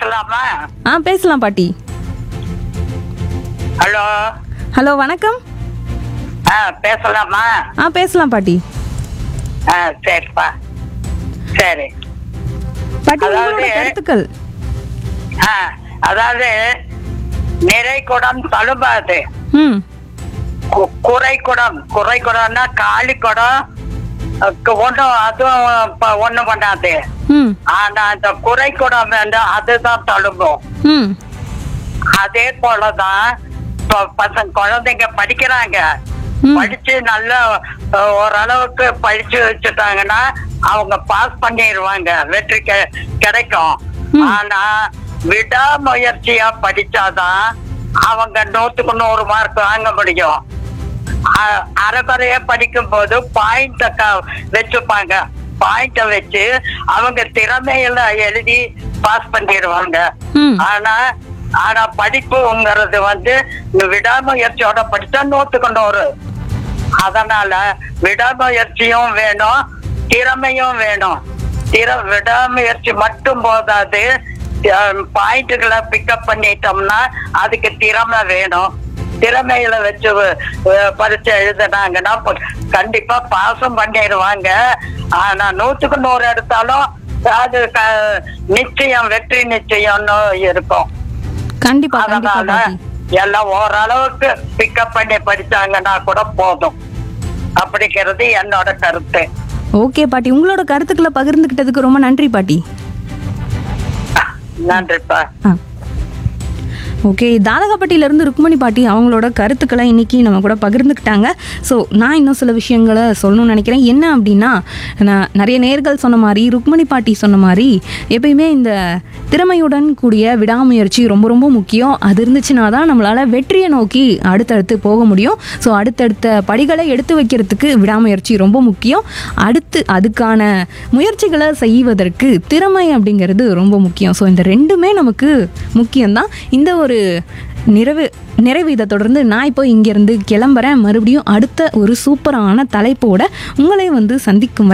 பேசலாமா ஆ பேசலாம் பாட்டி ஹலோ ஹலோ வணக்கம் ஆ பேசலாமா ஆ பேசலாம் பாட்டி ஆ சரிப்பா சரி பாட்டி உங்களோட அதாவது- கருத்துக்கள் ஆ அதாவது நிறை குடம் தழும்பாது ம் கு- குறை குடம் குறை குடம்னா காலி குடம் ஒன்றும் அதுவும் ப- ஒண்ணும் பண்ணாது ம் ஆனா அந்த குறை குடம் வேண்டாம் அதுதான் தழும்பும் ம் அதே போலதான் இப்போ பசங்க குழந்தைங்க படிக்கிறாங்க ம். படிச்சு நல்ல அஹ், ஓரளவுக்கு படிச்சு வச்சுட்டாங்கன்னா அவங்க பாஸ் பண்ணிடுவாங்க வெற்றி கெ- கிடைக்கும் ம். ஆனா விடாமுயற்சியா படிச்சாதான் அவங்க நூத்துக்கு நூறு மார்க் வாங்க முடியும் அ- அரைக்குறையா படிக்கும் போது பாயிண்ட வச்சுப்பாங்க பாயிண்ட வச்சு அவங்க திறமையில எழுதி பாஸ் பண்ணிடுவாங்க ம் ஆனா ஆனா படிப்புங்கிறது வந்து இந்த விடாமுயற்சியோட படிச்சா நூத்துக்கு நூறு அதனால விடாமுயற்சியும் வேணும் திறமையும் வேணும் திற விடாமுயற்சி மட்டும் போதாது பாயிண்ட்டுகளை பிக்கப் பண்ணிட்டோம்னா அதுக்கு திறமை வேணும் திறமையில வச்சு அஹ், பரீட்சை எழுதுனாங்கன்னா ப- கண்டிப்பா பாசம் பண்ணிடுவாங்க ஆனா நூத்துக்கு நூறு எடுத்தாலும் அது க- நிச்சயம் வெற்றி நிச்சயம்னு இருக்கும் கண்டிப்பா கண்டிப்பா அதனால பாட்டி எல்லாம் ஓரளவுக்கு பிக்கப் பண்ணி படிச்சாங்கன்னா கூட போதும் அப்படிங்கிறது என்னோட கருத்து ஓகே பாட்டி உங்களோட கருத்துக்களை பகிர்ந்துக்கிட்டதுக்கு ரொம்ப நன்றி பாட்டி நன்றிப்பா ஆ ஓகே தாதகப்பட்டியிலேருந்து ருக்மணி பாட்டி அவங்களோட கருத்துக்களை இன்னைக்கு நம்ம கூட பகிர்ந்துக்கிட்டாங்க ஸோ நான் இன்னும் சில விஷயங்களை சொல்லணும்னு நினைக்கிறேன் என்ன அப்படின்னா நான் நிறைய நேர்கள் சொன்ன மாதிரி ருக்மணி பாட்டி சொன்ன மாதிரி எப்பயுமே இந்த திறமையுடன் கூடிய விடாமுயற்சி ரொம்ப ரொம்ப முக்கியம் அது இருந்துச்சுன்னா தான் நம்மளால் வெற்றியை நோக்கி அடுத்தடுத்து போக முடியும் ஸோ அடுத்தடுத்த படிகளை எடுத்து வைக்கிறதுக்கு விடாமுயற்சி ரொம்ப முக்கியம் அடுத்து அதுக்கான முயற்சிகளை செய்வதற்கு திறமை அப்படிங்கிறது ரொம்ப முக்கியம் ஸோ இந்த ரெண்டுமே நமக்கு முக்கியம்தான் இந்த ஒரு நிறைவு நிறைவு இதை தொடர்ந்து நான் இப்போ இங்கேருந்து கிளம்புறேன் மறுபடியும் அடுத்த ஒரு சூப்பரான தலைப்போட உங்களை வந்து சந்திக்கும் வரை